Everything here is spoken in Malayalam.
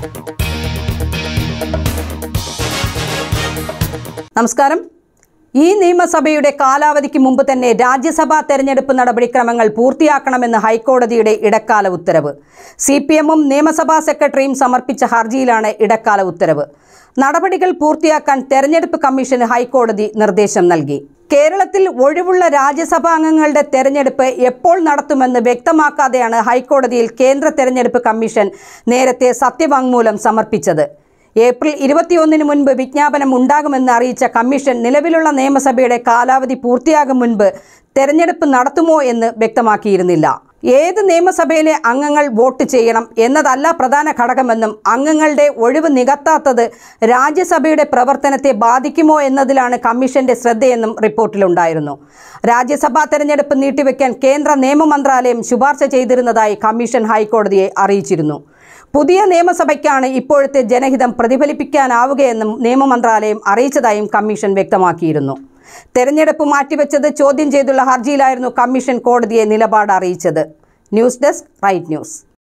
നമസ്കാരം ഈ നിയമസഭയുടെ കാലാവധിക്ക് മുമ്പ് തന്നെ രാജ്യസഭാ തെരഞ്ഞെടുപ്പ് നടപടിക്രമങ്ങൾ പൂർത്തിയാക്കണമെന്ന് ഹൈക്കോടതിയുടെ ഇടക്കാല ഉത്തരവ് സി പി എമ്മും നിയമസഭാ സെക്രട്ടറിയും സമർപ്പിച്ച ഹർജിയിലാണ് ഇടക്കാല ഉത്തരവ് നടപടികൾ പൂർത്തിയാക്കാൻ തെരഞ്ഞെടുപ്പ് കമ്മീഷന് ഹൈക്കോടതി നിർദ്ദേശം നൽകി കേരളത്തിൽ ഒഴിവുള്ള രാജ്യസഭാംഗങ്ങളുടെ തെരഞ്ഞെടുപ്പ് എപ്പോൾ നടത്തുമെന്ന് വ്യക്തമാക്കാതെയാണ് ഹൈക്കോടതിയിൽ കേന്ദ്ര തെരഞ്ഞെടുപ്പ് കമ്മീഷൻ നേരത്തെ സത്യവാങ്മൂലം സമർപ്പിച്ചത് ഏപ്രിൽ ഇരുപത്തിയൊന്നിന് മുൻപ് വിജ്ഞാപനം ഉണ്ടാകുമെന്ന് അറിയിച്ച കമ്മീഷൻ നിലവിലുള്ള നിയമസഭയുടെ കാലാവധി പൂർത്തിയാകും മുൻപ് തെരഞ്ഞെടുപ്പ് നടത്തുമോ എന്ന് വ്യക്തമാക്കിയിരുന്നില്ല ഏത് നിയമസഭയിലെ അംഗങ്ങൾ വോട്ട് ചെയ്യണം എന്നതല്ല പ്രധാന ഘടകമെന്നും അംഗങ്ങളുടെ ഒഴിവ് നികത്താത്തത് രാജ്യസഭയുടെ പ്രവർത്തനത്തെ ബാധിക്കുമോ എന്നതിലാണ് കമ്മീഷന്റെ ശ്രദ്ധയെന്നും റിപ്പോർട്ടിലുണ്ടായിരുന്നു രാജ്യസഭാ തെരഞ്ഞെടുപ്പ് നീട്ടിവെക്കാൻ കേന്ദ്ര നിയമ മന്ത്രാലയം ശുപാർശ ചെയ്തിരുന്നതായി കമ്മീഷൻ ഹൈക്കോടതിയെ അറിയിച്ചിരുന്നു പുതിയ നിയമസഭയ്ക്കാണ് ഇപ്പോഴത്തെ ജനഹിതം പ്രതിഫലിപ്പിക്കാനാവുകയെന്നും നിയമ മന്ത്രാലയം അറിയിച്ചതായും കമ്മീഷൻ വ്യക്തമാക്കിയിരുന്നു തെരഞ്ഞെടുപ്പ് മാറ്റിവെച്ചത് ചോദ്യം ചെയ്തുള്ള ഹർജിയിലായിരുന്നു കമ്മീഷൻ കോടതിയെ നിലപാട് അറിയിച്ചത് ന്യൂസ് ഡെസ്ക് റൈറ്റ് ന്യൂസ്